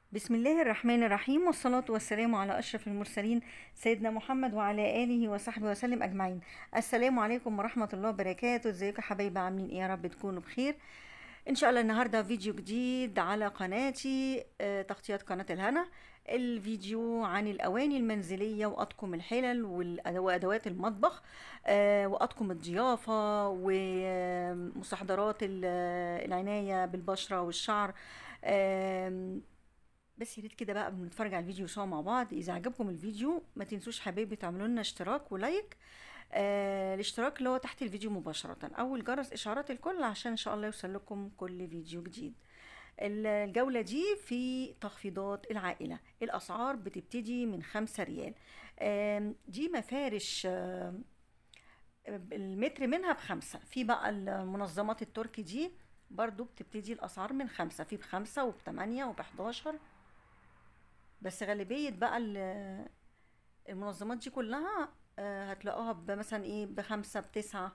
بسم الله الرحمن الرحيم والصلاة والسلام على أشرف المرسلين سيدنا محمد وعلى آله وصحبه وسلم أجمعين السلام عليكم ورحمة الله وبركاته ازيكم يا حبايبي عاملين ايه يا رب تكونوا بخير ان شاء الله النهاردة فيديو جديد على قناتي آه، تغطية قناة الهنا الفيديو عن الأواني المنزلية وأطقم الحلل والأدو- وأدوات المطبخ آه، وأطقم الضيافة ومستحضرات ال- العناية بالبشرة والشعر آم، بس يا ريت كده بقى قبل ما نتفرج على الفيديو سوا مع بعض اذا عجبكم الفيديو ما تنسوش حبايبي تعملوا لنا اشتراك ولايك آه الاشتراك اللي هو تحت الفيديو مباشرة او الجرس اشعارات الكل عشان ان شاء الله يوصل لكم كل فيديو جديد ال- الجولة دي في تخفيضات العائلة الاسعار بتبتدي من خمسة ريال آم، دي مفارش آم، المتر منها بخمسة في بقى المنظمات التركي دي برضو بتبتدي الاسعار من خمسة في بخمسة وبتمانية وبحداشر بس غالبية بقى ال- المنظمات دي كلها آه، هتلاقوها بمثلا ايه بخمسة بتسعة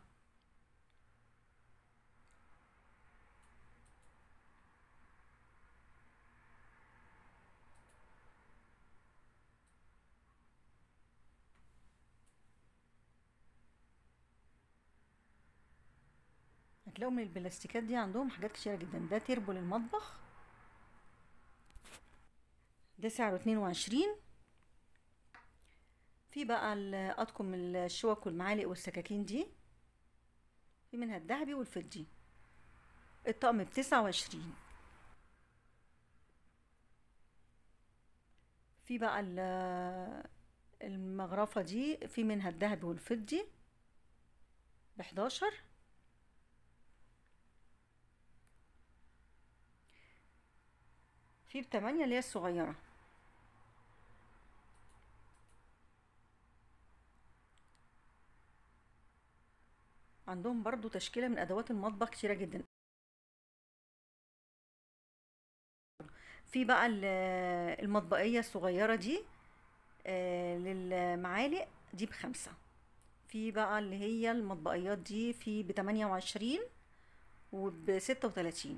هتلاقوا من البلاستيكات دي عندهم حاجات كتيرة جدا ده تربو للمطبخ ده سعره اتنين وعشرين في بقى ال- أطقم الشوك والمعالق والسكاكين دي في منها الذهبي والفضي الطقم بتسعة وعشرين في بقى ال- المغرفة دي في منها الذهبي والفضي بحداشر في بتمانية اللي هي الصغيرة عندهم برضو تشكيلة من أدوات المطبخ كتيرة جدا في بقى ال- المطبقية الصغيرة دي آه، للمعالق دي بخمسة في بقى اللي هي المطبقيات دي في بتمانية وعشرين وبستة وتلاتين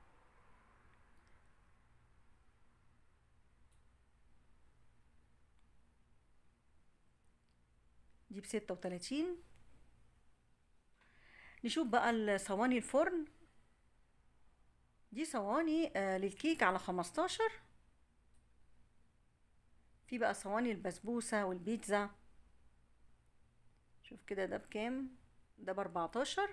دي بستة وتلاتين نشوف بقى الصواني الفرن دي صواني آه، للكيك على خمستاشر في بقى صواني البسبوسة والبيتزا شوف كده ده بكام ده باربعتاشر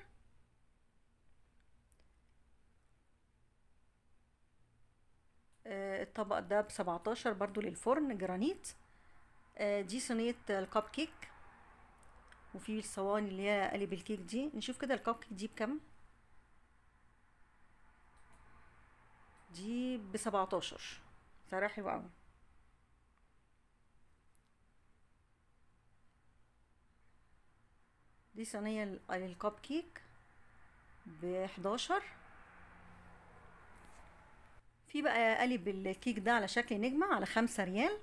آه، الطبق ده بسبعتاشر برضو للفرن جرانيت آه، دي صينية الكب كيك وفي الصواني اللي هي قالب الكيك دي نشوف كده الكب كيك دي بكام دي بسبعتاشر سعرها حلو قوي دي صينية ال- الكب كيك بحداشر في بقى قالب الكيك ده على شكل نجمة على خمسة ريال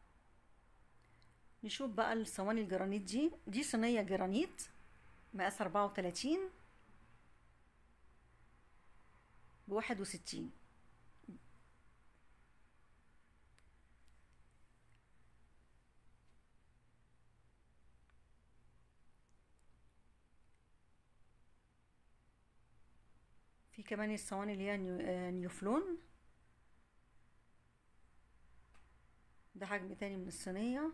نشوف بقى الصواني الجرانيت دي دي صينية جرانيت مقاس أربعة وتلاتين بواحد وستين في كمان الصواني اللي هي نيو آه، نيوفلون ده حجم تاني من الصينية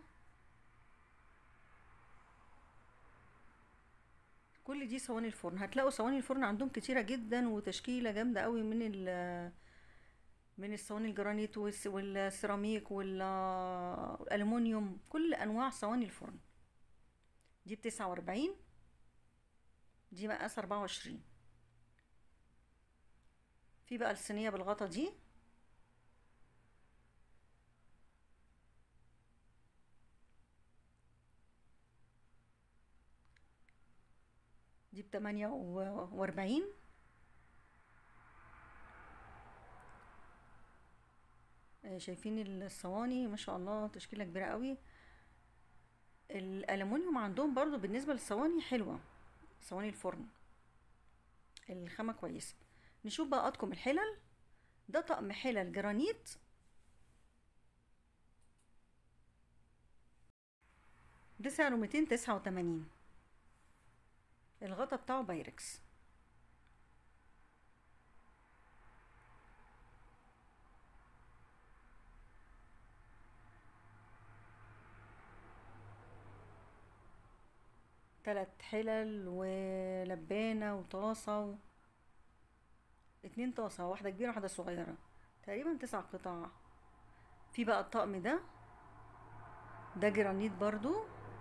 كل دي صواني الفرن هتلاقوا صواني الفرن عندهم كتيرة جدا وتشكيلة جامدة قوي من ال من الصواني الجرانيت والس- والسيراميك وال- والألمونيوم كل أنواع صواني الفرن دي بتسعة وأربعين دي مقاس أربعة وعشرين في بقى الصينية بالغطا دي دي بتمانية و- وأربعين آه، شايفين الصواني ما شاء الله تشكيلة كبيرة قوي الألمونيوم عندهم برضو بالنسبة للصواني حلوة صواني الفرن الخامة كويسة نشوف بقى أطقم الحلل ده طقم حلل جرانيت ده سعره ميتين تسعة وتمانين الغطا بتاعه بايركس تلات حلل ولبانة وطاسة و... اتنين طاسة واحدة كبيرة واحدة صغيرة تقريبا تسع قطع في بقى الطقم ده ده جرانيت برضو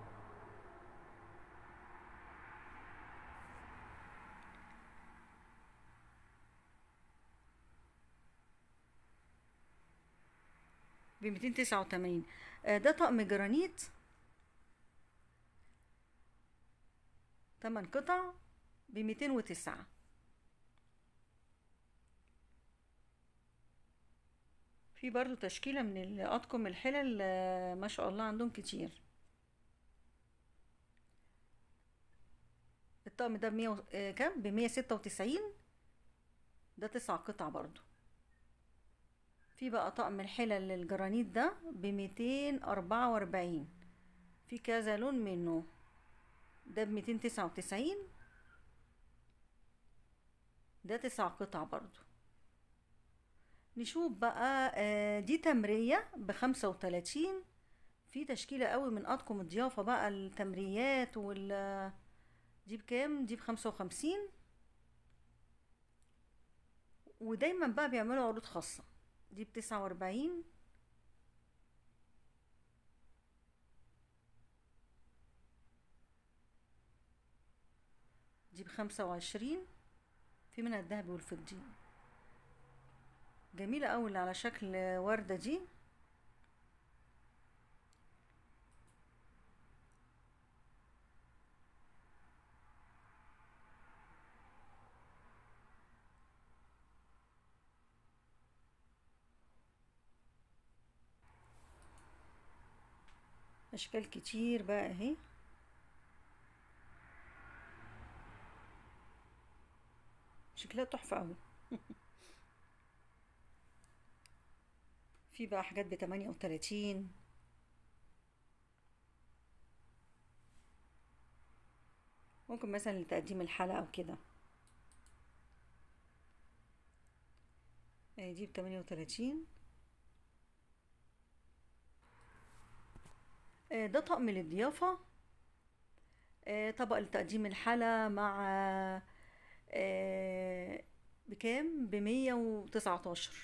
بميتين تسعة وتمانين ده طقم جرانيت تمن قطع بميتين وتسعة في برضو تشكيلة من الأطقم الحلل آه، ما شاء الله عندهم كتير الطقم ده بمية و... آه، كام بمية ستة وتسعين ده تسع قطع برضو في بقى طقم الحلل الجرانيت ده بميتين أربعة وأربعين في كذا لون منه ده بميتين تسعة وتسعين ده تسع قطع برضو نشوف بقى آه، دي تمرية بخمسة وتلاتين في تشكيلة قوي من أطقم الضيافة بقى التمريات وال دي بكام دي بخمسة وخمسين ودايما بقى بيعملوا عروض خاصة دي بتسعة وأربعين دي بخمسة وعشرين في منها الذهبي والفضي جميلة أوي اللي على شكل وردة دي أشكال كتير بقى أهي شكلها تحفة أوي في بقى حاجات بتمانية وتلاتين ممكن مثلا لتقديم الحلقة أو كده آه، دي بتمانية وتلاتين آه، ده طقم للضيافة آه، طبق لتقديم الحلا مع آه، بكام بمية وتسعتاشر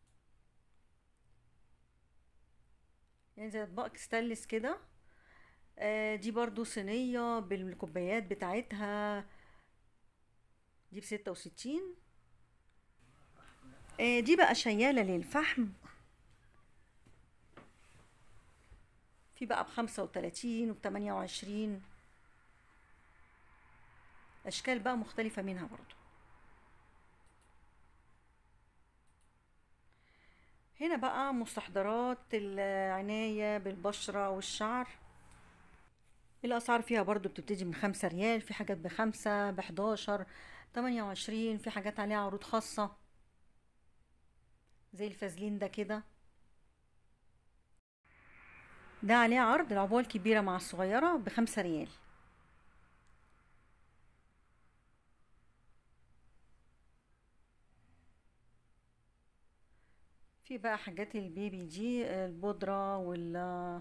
يعني زي اطباق ستانلس كده آه، دي برضو صينية بالكوبايات بتاعتها دي بستة وستين آه، دي بقى شيالة للفحم في بقى بخمسة وتلاتين وبتمانية وعشرين أشكال بقى مختلفة منها برضو هنا بقى مستحضرات العناية بالبشرة والشعر الأسعار فيها برضو بتبتدي من خمسة ريال في حاجات بخمسة بحداشر تمانية وعشرين في حاجات عليها عروض خاصة زي الفازلين ده كده ده عليه عرض العبوة الكبيرة مع الصغيرة بخمسة ريال في بقى حاجات البيبي دي البودرة وال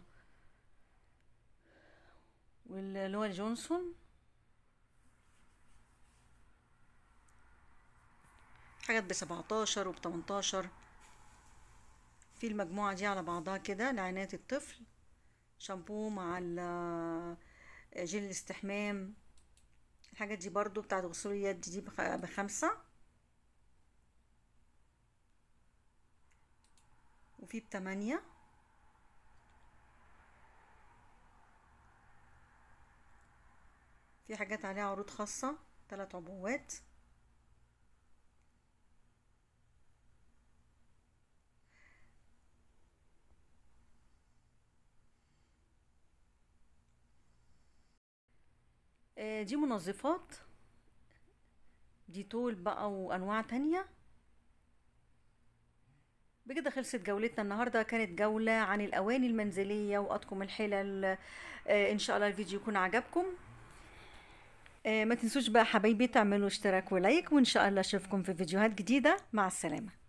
واللي هو الجونسون حاجات بسبعتاشر وبتمنتاشر في المجموعة دي على بعضها كده لعناية الطفل شامبو مع ال- جل الاستحمام الحاجات دي برضو بتاعت غسول اليد دي بخ- بخمسة وفي بتمانية في حاجات عليها عروض خاصة تلات عبوات آه، دي منظفات ديتول بقى وانواع تانية بكده خلصت جولتنا النهارده كانت جولة عن الأواني المنزلية وأطقم الحلل آه، إن شاء الله الفيديو يكون عجبكم آه، ما تنسوش بقى حبايبي تعملوا اشتراك ولايك وإن شاء الله أشوفكم في فيديوهات جديدة مع السلامة